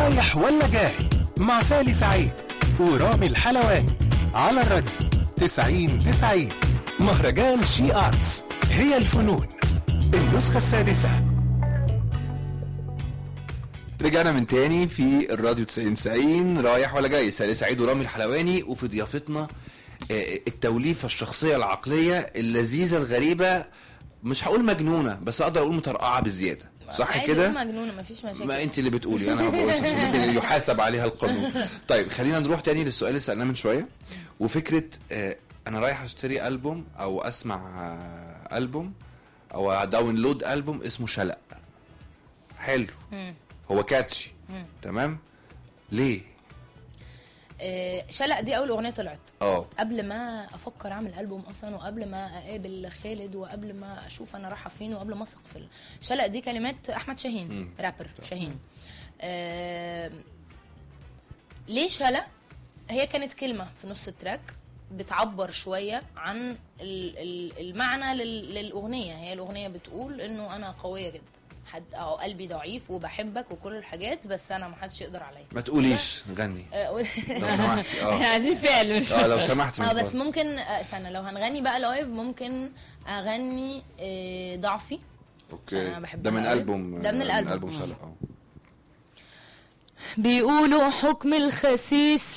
رايح ولا جاي مع سالي سعيد ورامي الحلواني على الراديو 90 90 مهرجان شي آرتس هي الفنون النسخة السادسة رجعنا من تاني في الراديو 90 90 رايح ولا جاي سالي سعيد ورامي الحلواني وفي ضيافتنا آه، التوليفه الشخصيه العقليه اللذيذه الغريبه مش هقول مجنونه بس اقدر اقول مترقعه بالزياده صح عادي كده؟ أقول مجنونه مفيش مشاكل ما انت اللي بتقولي انا ما بقولش عشان ممكن يحاسب عليها القانون طيب خلينا نروح تاني للسؤال اللي سالناه من شويه وفكره آه، انا رايح اشتري البوم او اسمع آه، البوم او داونلود البوم اسمه شلق حلو هو كاتشي تمام ليه آه، شلق دي اول اغنيه طلعت اه قبل ما افكر اعمل البوم اصلا وقبل ما اقابل خالد وقبل ما اشوف انا رايحه فين وقبل ما اثق في ال- شلق دي كلمات احمد شاهين رابر شاهين آه ليه شلق هي كانت كلمه في نص التراك بتعبر شويه عن ال- ال- المعنى لل- للاغنيه هي الاغنيه بتقول انه انا قويه جدا حد او قلبي ضعيف وبحبك وكل الحاجات بس انا ما حدش يقدر عليا ما تقوليش غني آه، لو سمحتي اه يعني فعل مش اه لو سمحتي من اه بس فضلك. ممكن آه، استنى لو هنغني بقى لايف ممكن اغني آه، ضعفي عشان اوكي أنا بحبها ده من أوي. البوم ده من آه، الألبوم. البوم شلق اه بيقولوا حكم الخسيس